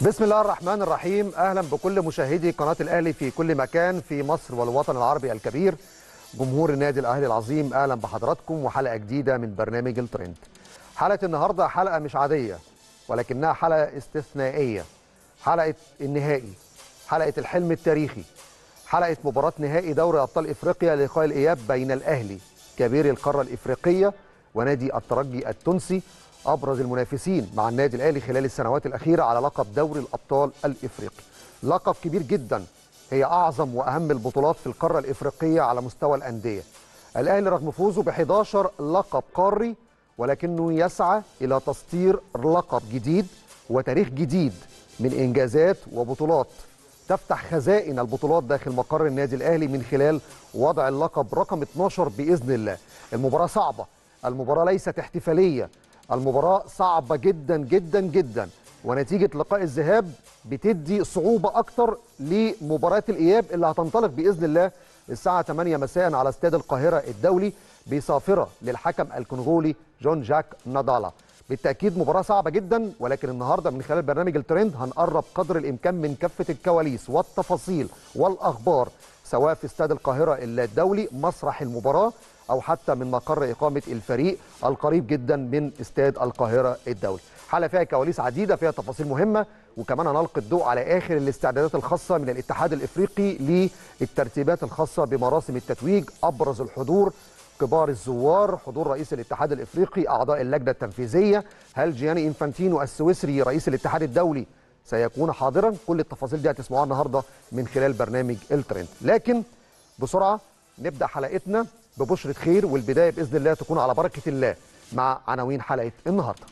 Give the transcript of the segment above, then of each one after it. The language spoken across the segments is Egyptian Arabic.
بسم الله الرحمن الرحيم اهلا بكل مشاهدي قناه الاهلي في كل مكان في مصر والوطن العربي الكبير جمهور النادي الاهلي العظيم اهلا بحضراتكم وحلقه جديده من برنامج الترند حلقه النهارده حلقه مش عاديه ولكنها حلقه استثنائيه حلقه النهائي حلقه الحلم التاريخي حلقه مباراه نهائي دوري ابطال افريقيا لقاء الاياب بين الاهلي كبير القاره الافريقيه ونادي الترجي التونسي ابرز المنافسين مع النادي الاهلي خلال السنوات الاخيره على لقب دوري الابطال الافريقي لقب كبير جدا هي اعظم واهم البطولات في القاره الافريقيه على مستوى الانديه الاهلي رغم فوزه ب 11 لقب قاري ولكنه يسعى الى تسطير لقب جديد وتاريخ جديد من انجازات وبطولات تفتح خزائن البطولات داخل مقر النادي الاهلي من خلال وضع اللقب رقم 12 باذن الله المباراه صعبه المباراه ليست احتفاليه المباراة صعبة جدا جدا جدا ونتيجة لقاء الذهاب بتدي صعوبة أكتر لمباراة الإياب اللي هتنطلق بإذن الله الساعة 8 مساء على استاد القاهرة الدولي بصافرة للحكم الكونغولي جون جاك نادالا بالتأكيد مباراة صعبة جدا ولكن النهاردة من خلال برنامج الترند هنقرب قدر الإمكان من كافة الكواليس والتفاصيل والأخبار سواء في استاد القاهرة الدولي مسرح المباراة او حتى من مقر اقامه الفريق القريب جدا من استاد القاهره الدولي. حلقه فيها كواليس عديده فيها تفاصيل مهمه وكمان هنلقي الضوء على اخر الاستعدادات الخاصه من الاتحاد الافريقي للترتيبات الخاصه بمراسم التتويج ابرز الحضور كبار الزوار حضور رئيس الاتحاد الافريقي اعضاء اللجنه التنفيذيه هل جياني انفانتينو السويسري رئيس الاتحاد الدولي سيكون حاضرا كل التفاصيل دي هتسمعوها النهارده من خلال برنامج الترند لكن بسرعه نبدا حلقتنا ببشرة خير والبداية بإذن الله تكون على بركة الله مع عناوين حلقة النهاردة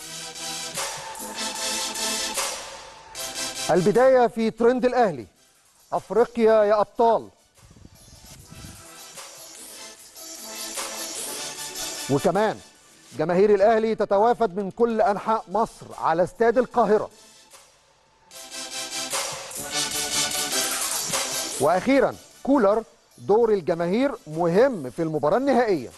البداية في ترند الأهلي أفريقيا يا أبطال وكمان جماهير الأهلي تتوافد من كل أنحاء مصر على استاد القاهرة وأخيرا كولر دور الجماهير مهم في المباراة النهائية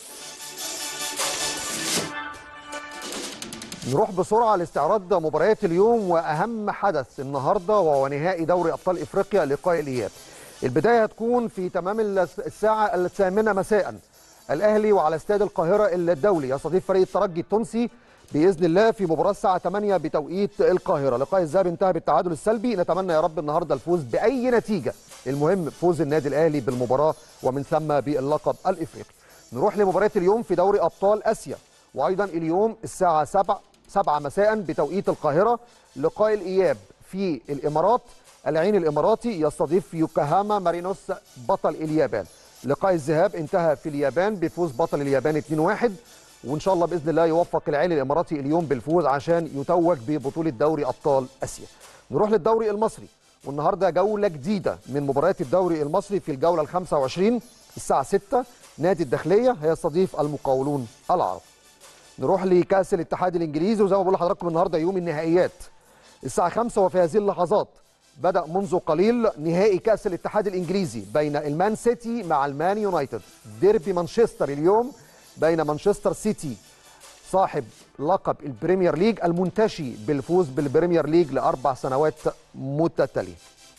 نروح بسرعة لاستعراض مباريات اليوم وأهم حدث النهاردة وهو نهائي دوري أبطال إفريقيا لقاء الإياب البداية هتكون في تمام الساعة الثامنة مساء الأهلي وعلى استاد القاهرة الدولي يستضيف فريق الترجي التونسي باذن الله في مباراه الساعه 8 بتوقيت القاهره لقاء الذهاب انتهى بالتعادل السلبي نتمنى يا رب النهارده الفوز باي نتيجه المهم فوز النادي الاهلي بالمباراه ومن ثم باللقب الافريقي نروح لمباراه اليوم في دوري ابطال اسيا وايضا اليوم الساعه 7 7 مساء بتوقيت القاهره لقاء الاياب في الامارات العين الاماراتي يستضيف يوكوهاما مارينوس بطل اليابان لقاء الذهاب انتهى في اليابان بفوز بطل اليابان 2-1 وان شاء الله باذن الله يوفق العين الاماراتي اليوم بالفوز عشان يتوج ببطوله دوري ابطال اسيا. نروح للدوري المصري والنهارده جوله جديده من مباريات الدوري المصري في الجوله ال 25 الساعه 6 نادي الداخليه هيستضيف المقاولون العرب. نروح لكاس الاتحاد الانجليزي وزي ما بقول لحضراتكم النهارده يوم النهائيات. الساعه 5 وفي هذه اللحظات بدأ منذ قليل نهائي كأس الاتحاد الإنجليزي بين المان سيتي مع المان يونايتد ديربي مانشستر اليوم بين مانشستر سيتي صاحب لقب البريمير ليج المنتشي بالفوز بالبريمير ليج لأربع سنوات متتالية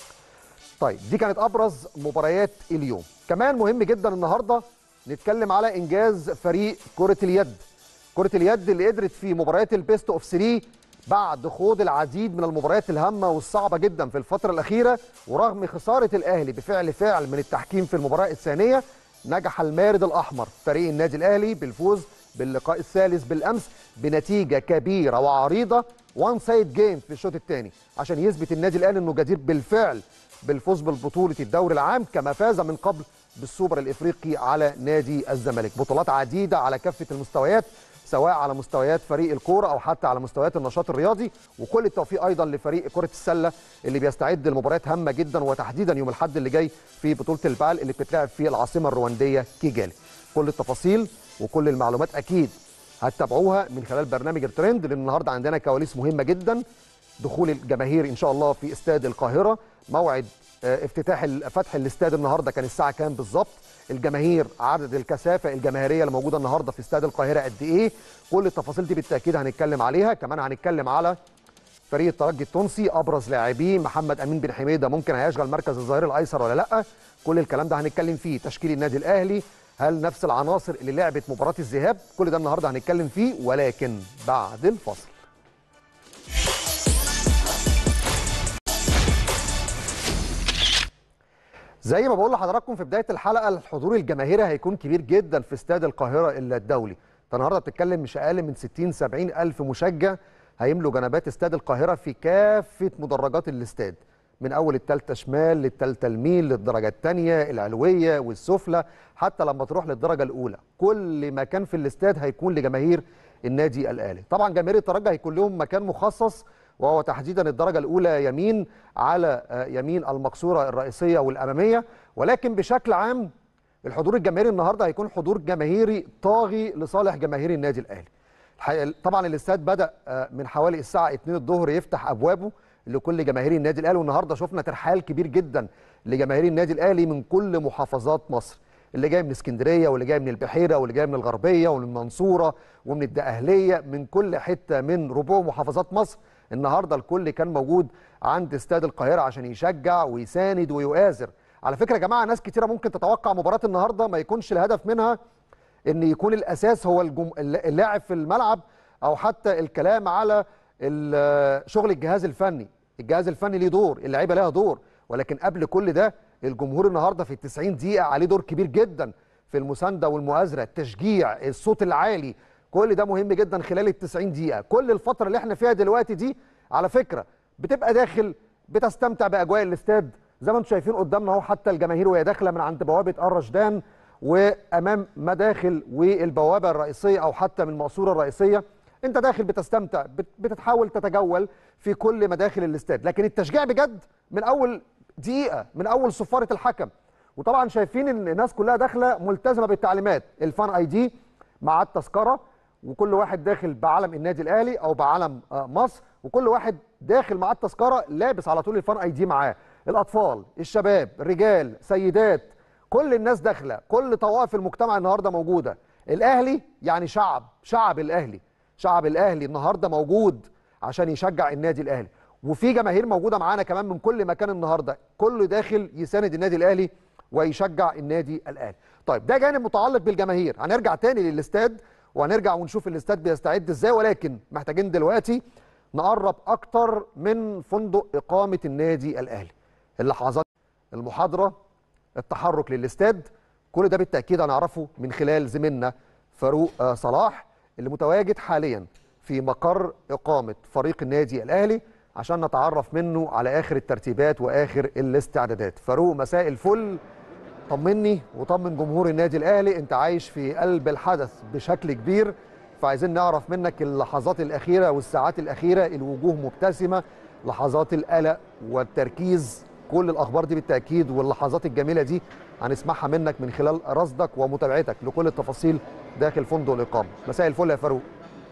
طيب دي كانت أبرز مباريات اليوم كمان مهم جدا النهاردة نتكلم على إنجاز فريق كرة اليد كرة اليد اللي قدرت في مباريات البيست اوف 3 بعد خوض العديد من المباريات الهامة والصعبة جدا في الفترة الأخيرة ورغم خسارة الأهلي بفعل فعل من التحكيم في المباراة الثانية نجح المارد الأحمر فريق النادي الأهلي بالفوز باللقاء الثالث بالأمس بنتيجة كبيرة وعريضة وان سايد جيم في الشوط الثاني عشان يثبت النادي الأهلي أنه جدير بالفعل بالفوز بالبطولة الدوري العام كما فاز من قبل بالسوبر الإفريقي على نادي الزمالك بطولات عديدة على كافة المستويات سواء على مستويات فريق الكوره او حتى على مستويات النشاط الرياضي وكل التوفيق ايضا لفريق كره السله اللي بيستعد لمباريات هامه جدا وتحديدا يوم الاحد اللي جاي في بطوله البال اللي بتتلعب في العاصمه الروانديه كيجالي كل التفاصيل وكل المعلومات اكيد هتتابعوها من خلال برنامج الترند لان النهارده عندنا كواليس مهمه جدا دخول الجماهير ان شاء الله في استاد القاهره موعد افتتاح فتح الاستاد النهارده كان الساعه كام بالظبط الجماهير عدد الكثافه الجماهيريه اللي موجوده النهارده في استاد القاهره قد ايه كل التفاصيل دي بالتاكيد هنتكلم عليها كمان هنتكلم على فريق الترجي التونسي ابرز لاعبيه محمد امين بن حميده ممكن هيشغل مركز الظهير الايسر ولا لا كل الكلام ده هنتكلم فيه تشكيل النادي الاهلي هل نفس العناصر اللي لعبت مباراه الذهاب كل ده النهارده هنتكلم فيه ولكن بعد الفصل زي ما بقول لحضراتكم في بدايه الحلقه الحضور الجماهيري هيكون كبير جدا في استاد القاهره الدولي النهارده بتتكلم مش اقل من 60 70 الف مشجع هيملوا جنبات استاد القاهره في كافه مدرجات الاستاد من اول الثالثه شمال للثالثه الميل للدرجه الثانيه العلويه والسفلى حتى لما تروح للدرجه الاولى كل مكان في الاستاد هيكون لجماهير النادي الاهلي طبعا جماهير الترجي هيكون لهم مكان مخصص وهو تحديدا الدرجه الاولى يمين على يمين المقصوره الرئيسيه والاماميه ولكن بشكل عام الحضور الجماهيري النهارده هيكون حضور جماهيري طاغي لصالح جماهير النادي الاهلي طبعا الاستاد بدا من حوالي الساعه 2 الظهر يفتح ابوابه لكل جماهير النادي الاهلي والنهارده شفنا ترحال كبير جدا لجماهير النادي الاهلي من كل محافظات مصر اللي جاي من اسكندريه واللي جاي من البحيره واللي جاي من الغربيه ومن المنصوره ومن الدقهليه من كل حته من ربوع محافظات مصر النهارده الكل كان موجود عند استاد القاهره عشان يشجع ويساند ويؤازر على فكره يا جماعه ناس كتيره ممكن تتوقع مباراه النهارده ما يكونش الهدف منها ان يكون الاساس هو الجم... اللاعب في الملعب او حتى الكلام على شغل الجهاز الفني الجهاز الفني ليه دور اللعيبه لها دور ولكن قبل كل ده الجمهور النهارده في ال 90 دقيقه عليه دور كبير جدا في المسانده والمؤازره التشجيع الصوت العالي كل ده مهم جدا خلال ال 90 دقيقه كل الفتره اللي احنا فيها دلوقتي دي على فكره بتبقى داخل بتستمتع باجواء الاستاد زي ما انتم شايفين قدامنا اهو حتى الجماهير وهي داخله من عند بوابه الرشدان وامام مداخل والبوابه الرئيسيه او حتى من المقصوره الرئيسيه انت داخل بتستمتع بتحاول تتجول في كل مداخل الاستاد لكن التشجيع بجد من اول دقيقه من اول صفاره الحكم وطبعا شايفين ان الناس كلها داخله ملتزمه بالتعليمات الفان اي دي مع التذكره وكل واحد داخل بعلم النادي الاهلي او بعلم مصر وكل واحد داخل مع التذكره لابس على طول الفان اي دي معاه الاطفال الشباب الرجال سيدات كل الناس داخله كل طوائف المجتمع النهارده موجوده الاهلي يعني شعب شعب الاهلي شعب الاهلي النهارده موجود عشان يشجع النادي الاهلي وفي جماهير موجوده معانا كمان من كل مكان النهارده كله داخل يساند النادي الاهلي ويشجع النادي الاهلي طيب ده جانب متعلق بالجماهير هنرجع تاني للاستاد وهنرجع ونشوف الاستاد بيستعد ازاي ولكن محتاجين دلوقتي نقرب اكتر من فندق اقامه النادي الاهلي اللحظات المحاضره التحرك للاستاد كل ده بالتاكيد هنعرفه من خلال زميلنا فاروق صلاح اللي متواجد حاليا في مقر اقامه فريق النادي الاهلي عشان نتعرف منه على اخر الترتيبات واخر الاستعدادات فاروق مساء الفل طمني وطمن جمهور النادي الاهلي انت عايش في قلب الحدث بشكل كبير فعايزين نعرف منك اللحظات الاخيره والساعات الاخيره الوجوه مبتسمه لحظات القلق والتركيز كل الاخبار دي بالتاكيد واللحظات الجميله دي هنسمعها منك من خلال رصدك ومتابعتك لكل التفاصيل داخل فندق الاقامه مساء الفل يا فاروق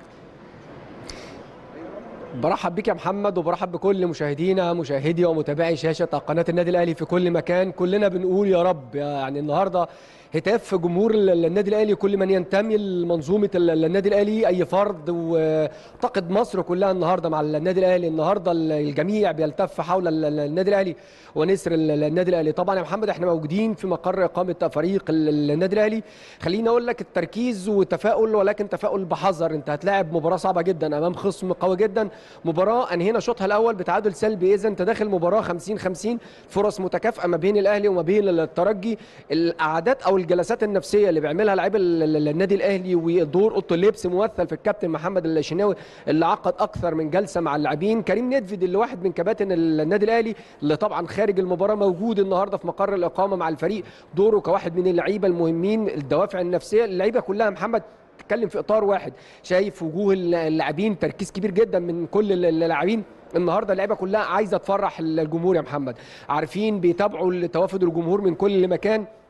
برحب بك يا محمد وبرحب بكل مشاهدينا مشاهدي ومتابعي شاشه قناه النادي الاهلي في كل مكان كلنا بنقول يا رب يعني النهارده هتاف جمهور النادي الاهلي كل من ينتمي لمنظومه النادي الاهلي اي فرد واعتقد مصر كلها النهارده مع النادي الاهلي النهارده الجميع بيلتف حول النادي الاهلي ونسر النادي الاهلي طبعا يا محمد احنا موجودين في مقر اقامه فريق النادي الاهلي خليني اقول لك التركيز وتفاؤل ولكن تفاؤل بحذر انت هتلاعب مباراه صعبه جدا امام خصم قوي جدا مباراه انهينا شوطها الاول بتعادل سلبي اذا انت داخل مباراه 50 50 فرص متكافئه ما بين الاهلي وما بين الترجي القعدات او الجلسات النفسيه اللي بيعملها لعيبه النادي الاهلي ودور اوضه اللبس ممثل في الكابتن محمد الشناوي اللي عقد اكثر من جلسه مع اللاعبين كريم ندفد اللي واحد من كباتن النادي الاهلي اللي طبعا خارج المباراه موجود النهارده في مقر الاقامه مع الفريق دوره كواحد من اللعيبه المهمين الدوافع النفسيه اللعيبه كلها محمد تتكلم في اطار واحد شايف وجوه اللاعبين تركيز كبير جدا من كل اللاعبين النهارده اللعيبه كلها عايزه تفرح الجمهور يا محمد عارفين بيتابعوا توافد الجمهور من كل مكان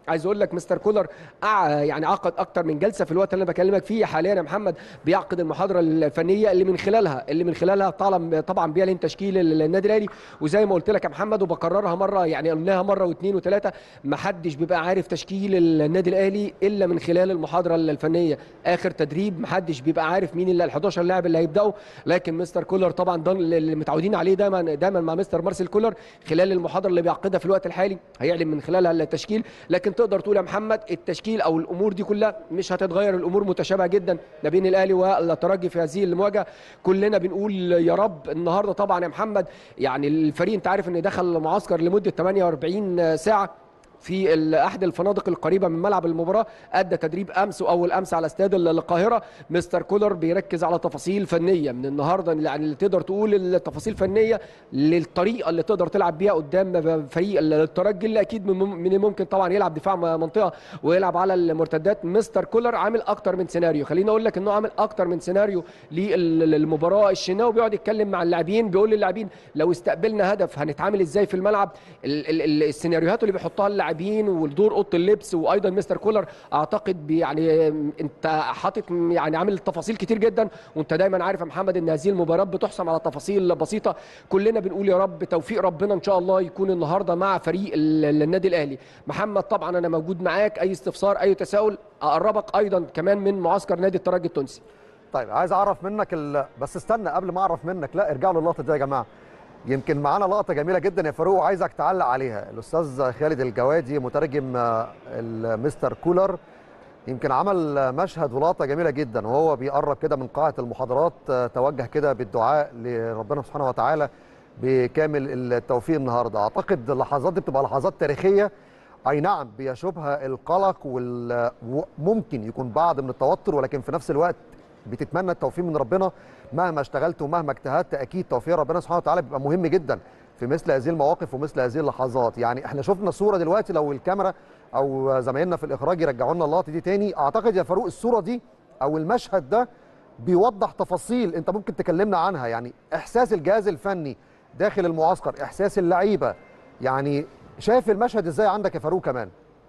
عايز اقول لك مستر كولر أع- يعني عقد اكتر من جلسه في الوقت اللي انا بكلمك فيه حاليا يا محمد بيعقد المحاضره الفنيه اللي من خلالها اللي من خلالها طالما طبعا بيعلن تشكيل ال- النادي الاهلي وزي ما قلت لك يا محمد وبكررها مره يعني قلناها مره واثنين وثلاثه ما حدش بيبقى عارف تشكيل النادي الاهلي الا من خلال المحاضره الفنيه اخر تدريب ما حدش بيبقى عارف مين اللي ال 11 لاعب اللي هيبداوا لكن مستر كولر طبعا ده اللي متعودين عليه دايما دايما مع مستر مارسيل كولر خلال المحاضره اللي بيعقدها في الوقت الحالي هيعلن من خلالها التشكيل لكن تقدر تقول يا محمد التشكيل او الامور دي كلها مش هتتغير الامور متشابهه جدا ما بين الاهلي والترجي في هذه المواجهه كلنا بنقول يا رب النهارده طبعا يا محمد يعني الفريق انت عارف ان دخل معسكر لمده 48 ساعه في ال- احد الفنادق القريبه من ملعب المباراه ادى تدريب امس واول امس على استاد ال- القاهره مستر كولر بيركز على تفاصيل فنيه من النهارده يعني اللي تقدر تقول التفاصيل فنيه للطريقه اللي تقدر تلعب بيها قدام فريق ال- الترجي اللي اكيد من من الممكن طبعا يلعب دفاع م- منطقه ويلعب على المرتدات مستر كولر عامل اكتر من سيناريو خليني اقول لك انه عامل اكتر من سيناريو للمباراه الشناوي بيقعد يتكلم مع اللاعبين بيقول للاعبين لو استقبلنا هدف هنتعامل ازاي في الملعب ال- ال- ال- السيناريوهات اللي بيحطها اللاعبين والدور اوضه اللبس وايضا مستر كولر اعتقد بي- يعني انت حاطط يعني عامل تفاصيل كتير جدا وانت دايما عارف يا محمد ان هذه المباراه بتحسم على تفاصيل بسيطه كلنا بنقول يا رب توفيق ربنا ان شاء الله يكون النهارده مع فريق ال- النادي الاهلي محمد طبعا انا موجود معاك اي استفسار اي تساؤل اقربك ايضا كمان من معسكر نادي الترجي التونسي طيب عايز اعرف منك ال... بس استنى قبل ما اعرف منك لا ارجعوا للقطه دي يا جماعه يمكن معانا لقطه جميله جدا يا فاروق وعايزك تعلق عليها الاستاذ خالد الجوادي مترجم آه، المستر كولر يمكن عمل آه، مشهد ولقطه جميله جدا وهو بيقرب كده من قاعه المحاضرات آه، توجه كده بالدعاء لربنا سبحانه وتعالى بكامل التوفيق النهارده اعتقد اللحظات دي بتبقى لحظات تاريخيه اي نعم بيشوبها القلق وممكن يكون بعض من التوتر ولكن في نفس الوقت بتتمنى التوفيق من ربنا مهما اشتغلت ومهما اجتهدت اكيد توفيق ربنا سبحانه وتعالى بيبقى مهم جدا في مثل هذه المواقف ومثل هذه اللحظات يعني احنا شفنا صوره دلوقتي لو الكاميرا او زمايلنا في الاخراج يرجعوا لنا اللقطه دي تاني اعتقد يا فاروق الصوره دي او المشهد ده بيوضح تفاصيل انت ممكن تكلمنا عنها يعني احساس الجهاز الفني داخل المعسكر احساس اللعيبه يعني شايف المشهد ازاي عندك يا فاروق كمان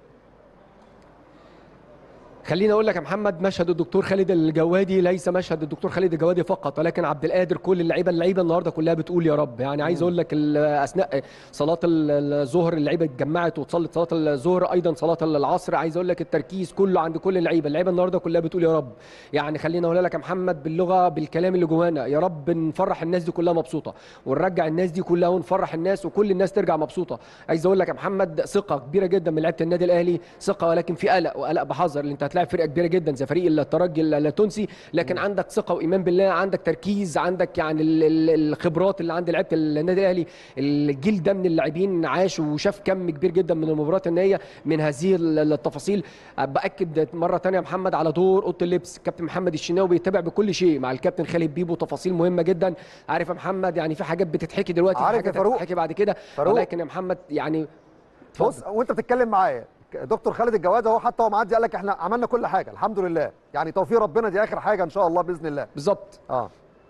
خليني اقول لك يا محمد مشهد الدكتور خالد الجوادي ليس مشهد الدكتور خالد الجوادي فقط ولكن عبد القادر كل اللعيبه اللعيبه النهارده كلها بتقول يا رب يعني عايز اقول لك ال- اثناء صلاه ال- الظهر اللعيبه اتجمعت وتصلت صلاه الظهر ايضا صلاه العصر عايز اقول لك التركيز كله عند كل اللعيبه اللعيبه النهارده كلها بتقول يا رب يعني خليني اقول لك يا محمد باللغه بالكلام اللي جوانا يا رب نفرح الناس دي كلها مبسوطه ونرجع الناس دي كلها ونفرح الناس وكل الناس ترجع مبسوطه عايز اقول لك يا محمد ثقه كبيره جدا من لعيبه النادي الاهلي ثقه ولكن في قلق وقلق بحذر لان انت هتلاعب فرقه كبيره جدا زي فريق الترجي التونسي لكن عندك ثقه وايمان بالله عندك تركيز عندك يعني ال- ال- الخبرات اللي عند لعيبه النادي الاهلي الجيل ده من اللاعبين عاش وشاف كم كبير جدا من المباريات النهائيه من هذه ال- التفاصيل باكد مره ثانيه يا محمد على دور اوضه اللبس كابتن محمد الشناوي بيتابع بكل شيء مع الكابتن خالد بيبو تفاصيل مهمه جدا عارف يا محمد يعني في حاجات بتتحكي دلوقتي في عارف يا حاجات فاروق؟ هتتحكي بعد كده فاروق. ولكن يا محمد يعني اتفضل. بص وانت بتتكلم معايا دكتور خالد الجواد اهو حتى هو معدي قال لك احنا عملنا كل حاجه الحمد لله يعني توفيق ربنا دي اخر حاجه ان شاء الله باذن الله بالظبط اه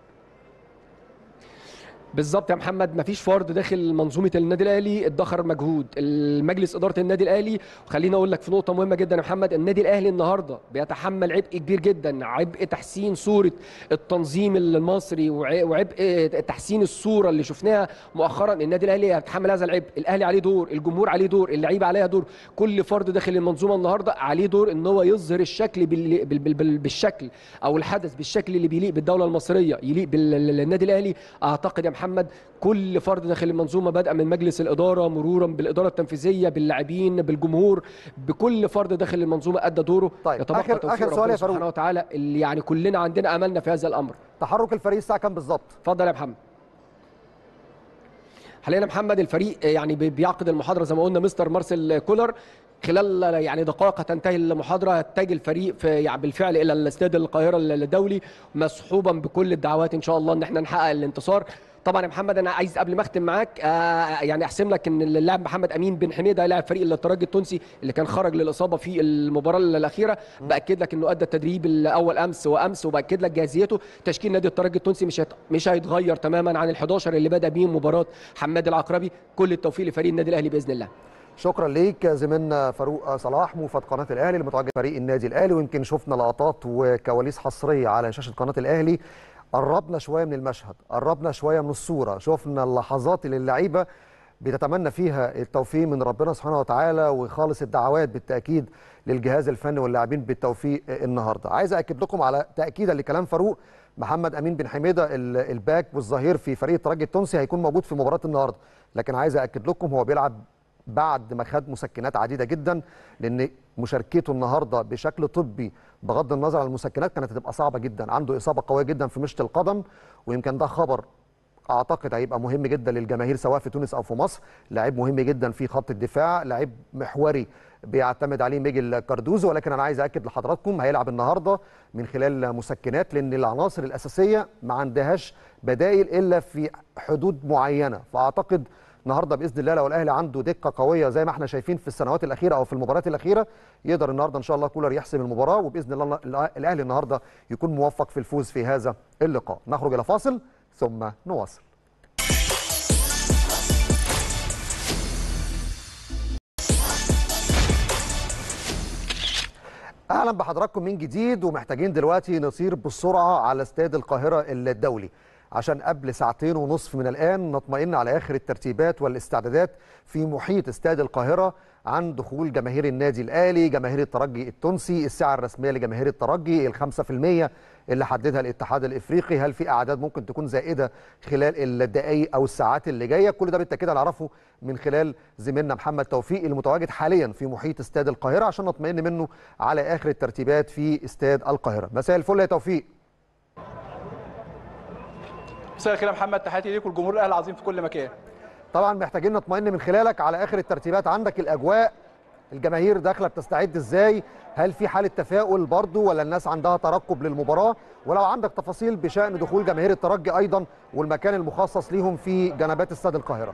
بالظبط يا محمد مفيش فرد داخل منظومه النادي الاهلي ادخر مجهود المجلس اداره النادي الاهلي وخليني اقول لك في نقطه مهمه جدا يا محمد النادي الاهلي النهارده بيتحمل عبء كبير جدا عبء تحسين صوره التنظيم المصري وع- وعبء تحسين الصوره اللي شفناها مؤخرا النادي الاهلي يتحمل هذا العبء الاهلي عليه دور الجمهور عليه دور اللعيبه عليها دور كل فرد داخل المنظومه النهارده عليه دور ان هو يظهر الشكل بال... بال... بال... بالشكل او الحدث بالشكل اللي بيليق بالدوله المصريه يليق بالنادي الاهلي اعتقد يا محمد كل فرد داخل المنظومه بدءا من مجلس الاداره مرورا بالاداره التنفيذيه باللاعبين بالجمهور بكل فرد داخل المنظومه ادى دوره طيب، يتبقى آخر- توفيق آخر سؤال ربنا يا فاروق. سبحانه وتعالى اللي يعني كلنا عندنا املنا في هذا الامر تحرك الفريق الساعه كام بالظبط اتفضل يا محمد حاليا يا محمد الفريق يعني بي- بيعقد المحاضره زي ما قلنا مستر مارسيل كولر خلال يعني دقائق هتنتهي المحاضره هتجي الفريق في يعني بالفعل الى الاستاد القاهره الدولي مصحوبا بكل الدعوات ان شاء الله ان احنا نحقق الانتصار طبعا يا محمد انا عايز قبل ما اختم معاك آه يعني احسم لك ان اللاعب محمد امين بن حميده لاعب فريق الترجي التونسي اللي كان خرج للاصابه في المباراه الاخيره باكد لك انه ادى التدريب الاول امس وامس وباكد لك جاهزيته تشكيل نادي الترجي التونسي مش هيت- مش هيتغير تماما عن ال11 اللي بدا بيه مباراه حماد العقربي كل التوفيق لفريق النادي الاهلي باذن الله شكرا ليك زميلنا فاروق صلاح موفد قناه الاهلي المتواجد فريق النادي الاهلي ويمكن شفنا لقطات وكواليس حصريه على شاشه قناه الاهلي قربنا شويه من المشهد قربنا شويه من الصوره شفنا اللحظات اللي اللعيبه بتتمنى فيها التوفيق من ربنا سبحانه وتعالى وخالص الدعوات بالتاكيد للجهاز الفني واللاعبين بالتوفيق النهارده عايز اكد لكم على تاكيدا لكلام فاروق محمد امين بن حميده الباك والظهير في فريق الترجي التونسي هيكون موجود في مباراه النهارده لكن عايز اكد لكم هو بيلعب بعد ما خد مسكنات عديده جدا لان مشاركته النهارده بشكل طبي بغض النظر عن المسكنات كانت هتبقى صعبه جدا عنده اصابه قويه جدا في مشط القدم ويمكن ده خبر اعتقد هيبقى مهم جدا للجماهير سواء في تونس او في مصر لاعب مهم جدا في خط الدفاع لاعب محوري بيعتمد عليه ميجل كاردوزو ولكن انا عايز اكد لحضراتكم هيلعب النهارده من خلال مسكنات لان العناصر الاساسيه ما عندهاش بدائل الا في حدود معينه فاعتقد النهارده باذن الله لو الاهلي عنده دقه قويه زي ما احنا شايفين في السنوات الاخيره او في المباريات الاخيره يقدر النهارده ان شاء الله كولر يحسم المباراه وباذن الله الاهلي النهارده يكون موفق في الفوز في هذا اللقاء نخرج الى فاصل ثم نواصل اهلا بحضراتكم من جديد ومحتاجين دلوقتي نصير بسرعه على استاد القاهره الدولي عشان قبل ساعتين ونصف من الآن نطمئن على آخر الترتيبات والاستعدادات في محيط استاد القاهرة عن دخول جماهير النادي الأهلي جماهير الترجي التونسي الساعة الرسمية لجماهير الترجي الخمسة في المية اللي حددها الاتحاد الإفريقي هل في أعداد ممكن تكون زائدة خلال الدقائق أو الساعات اللي جاية كل ده بالتأكيد هنعرفه من خلال زميلنا محمد توفيق المتواجد حاليا في محيط استاد القاهرة عشان نطمئن منه على آخر الترتيبات في استاد القاهرة مساء الفل يا توفيق مساء الخير يا محمد تحياتي ليك والجمهور الاهلي العظيم في كل مكان طبعا محتاجين نطمئن من خلالك على اخر الترتيبات عندك الاجواء الجماهير داخله بتستعد ازاي هل في حاله تفاؤل برضو ولا الناس عندها ترقب للمباراه ولو عندك تفاصيل بشان دخول جماهير الترجي ايضا والمكان المخصص ليهم في جنبات استاد القاهره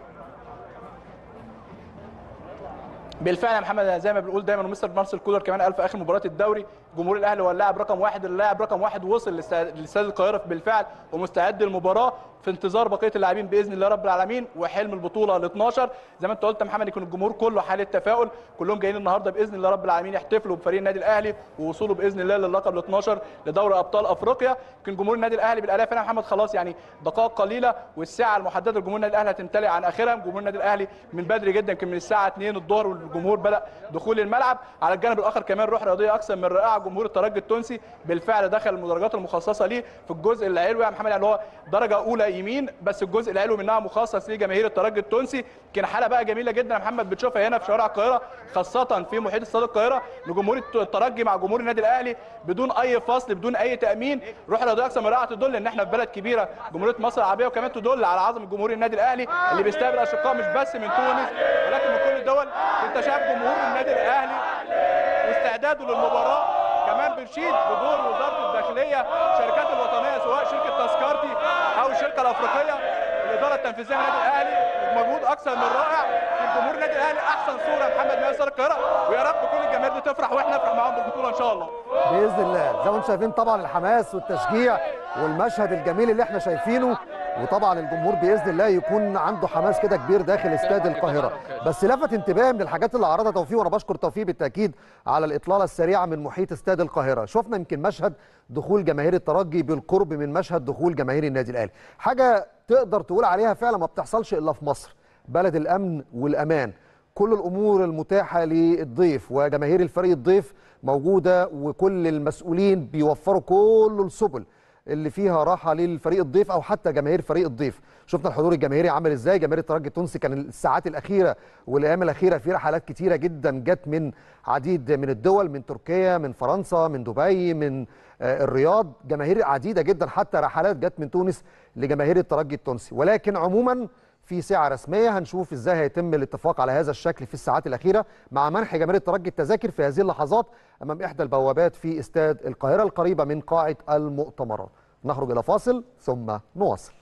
بالفعل يا محمد زي ما بنقول دايما ومستر مارسيل كولر كمان قال في اخر مباراه الدوري جمهور الاهلي هو اللاعب رقم واحد اللاعب رقم واحد وصل لاستاد القاهره بالفعل ومستعد للمباراه في انتظار بقيه اللاعبين باذن الله رب العالمين وحلم البطوله ال 12 زي ما انت قلت يا محمد يكون الجمهور كله حاله تفاؤل كلهم جايين النهارده باذن الله رب العالمين يحتفلوا بفريق النادي الاهلي ووصوله باذن الله للقب ال 12 لدوري ابطال افريقيا يمكن جمهور النادي الاهلي بالالاف هنا محمد خلاص يعني دقائق قليله والساعه المحدده لجمهور النادي الاهلي هتمتلئ عن اخرها جمهور النادي الاهلي من بدري جدا يمكن من الساعه 2 الظهر والجمهور بدا دخول الملعب على الجانب الاخر كمان روح رياضيه اكثر من رائعه جمهور الترجي التونسي بالفعل دخل المدرجات المخصصه ليه في الجزء العلوي يا محمد يعني هو درجه اولى يمين بس الجزء العلوي منها مخصص لجماهير الترجي التونسي كان حاله بقى جميله جدا يا محمد بتشوفها هنا في شوارع القاهره خاصه في محيط استاد القاهره لجمهور الترجي مع جمهور النادي الاهلي بدون اي فصل بدون اي تامين روح رياضيه اكثر من رائعه تدل ان احنا في بلد كبيره جمهوريه مصر العربيه وكمان تدل على عظمه جمهور النادي الاهلي اللي بيستقبل اشقاء مش بس من تونس ولكن من كل الدول انت شايف جمهور النادي الاهلي واستعداده للمباراه كمان بنشيد بدور وزاره الداخليه الشركات الوطنيه سواء شركه تذكرتي او الشركه الافريقيه الاداره التنفيذيه للنادي الاهلي مجهود اكثر من رائع في جمهور النادي الاهلي احسن صوره محمد من استاد القاهره ويا رب كل الجماهير دي تفرح واحنا نفرح معاهم بالبطوله ان شاء الله باذن الله زي ما انتم شايفين طبعا الحماس والتشجيع والمشهد الجميل اللي احنا شايفينه وطبعا الجمهور باذن الله يكون عنده حماس كده كبير داخل استاد القاهره بس لفت انتباهي من الحاجات اللي عرضها توفيق وانا بشكر توفيق بالتاكيد على الاطلاله السريعه من محيط استاد القاهره شفنا يمكن مشهد دخول جماهير الترجي بالقرب من مشهد دخول جماهير النادي الاهلي حاجه تقدر تقول عليها فعلا ما بتحصلش الا في مصر بلد الامن والامان كل الامور المتاحه للضيف وجماهير الفريق الضيف موجوده وكل المسؤولين بيوفروا كل السبل اللي فيها راحه للفريق الضيف او حتى جماهير فريق الضيف شفنا الحضور الجماهيري عامل ازاي جماهير الترجي التونسي كان الساعات الاخيره والايام الاخيره في رحلات كتيره جدا جت من عديد من الدول من تركيا من فرنسا من دبي من الرياض جماهير عديده جدا حتى رحلات جت من تونس لجماهير الترجي التونسي ولكن عموما في ساعة رسمية هنشوف ازاي هيتم الاتفاق على هذا الشكل في الساعات الأخيرة مع منح جماهير الترجي التذاكر في هذه اللحظات أمام إحدى البوابات في استاد القاهرة القريبة من قاعة المؤتمرات نخرج إلى فاصل ثم نواصل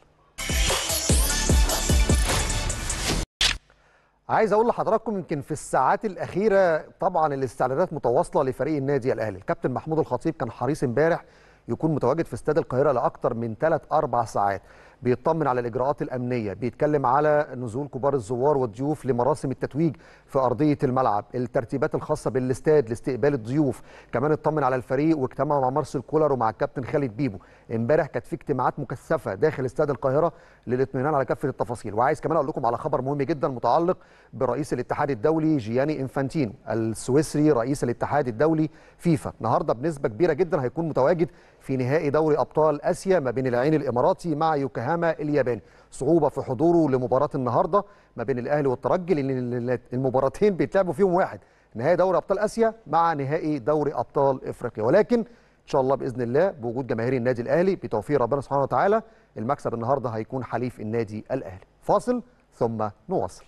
عايز اقول لحضراتكم يمكن في الساعات الاخيره طبعا الاستعدادات متواصله لفريق النادي الاهلي الكابتن محمود الخطيب كان حريص امبارح يكون متواجد في استاد القاهره لاكثر من 3 4 ساعات بيطمن على الاجراءات الامنيه بيتكلم على نزول كبار الزوار والضيوف لمراسم التتويج في ارضيه الملعب الترتيبات الخاصه بالاستاد لاستقبال الضيوف كمان اطمن على الفريق واجتمع مع مارسيل كولر ومع الكابتن خالد بيبو امبارح كانت في اجتماعات مكثفه داخل استاد القاهره للاطمئنان على كافه التفاصيل وعايز كمان اقول لكم على خبر مهم جدا متعلق برئيس الاتحاد الدولي جياني انفانتينو السويسري رئيس الاتحاد الدولي فيفا النهارده بنسبه كبيره جدا هيكون متواجد في نهائي دوري ابطال اسيا ما بين العين الاماراتي مع يوكوهاما الياباني صعوبه في حضوره لمباراه النهارده ما بين الاهلي والترجي لان المباراتين بيتلعبوا فيهم واحد نهائي دوري ابطال اسيا مع نهائي دوري ابطال افريقيا ولكن ان شاء الله باذن الله بوجود جماهير النادي الاهلي بتوفيق ربنا سبحانه وتعالى المكسب النهارده هيكون حليف النادي الاهلي فاصل ثم نواصل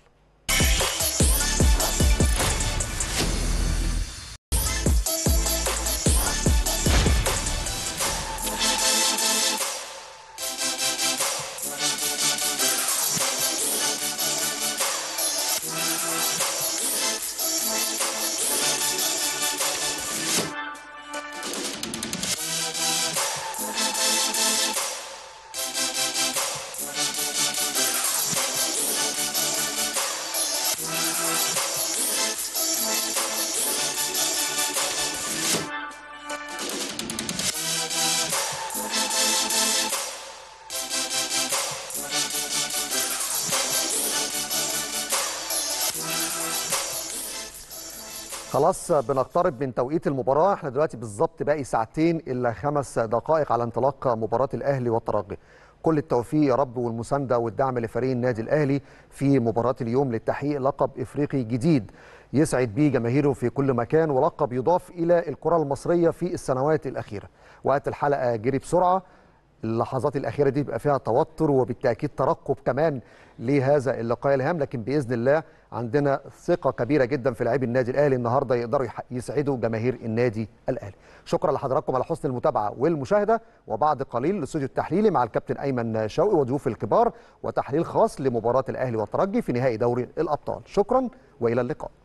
خلاص بنقترب من توقيت المباراة احنا دلوقتي بالظبط باقي ساعتين إلا خمس دقائق على انطلاق مباراة الأهلي والترجي كل التوفيق يا رب والمساندة والدعم لفريق النادي الأهلي في مباراة اليوم للتحقيق لقب إفريقي جديد يسعد بيه جماهيره في كل مكان ولقب يضاف إلى الكرة المصرية في السنوات الأخيرة وقت الحلقة جري بسرعة اللحظات الأخيرة دي بيبقى فيها توتر وبالتأكيد ترقب كمان لهذا اللقاء الهام لكن بإذن الله عندنا ثقة كبيرة جدا في لاعبي النادي الأهلي النهاردة يقدروا يسعدوا جماهير النادي الأهلي شكرا لحضراتكم على حسن المتابعة والمشاهدة وبعد قليل الاستوديو التحليلي مع الكابتن أيمن شوقي وضيوف الكبار وتحليل خاص لمباراة الأهلي والترجي في نهائي دوري الأبطال شكرا وإلى اللقاء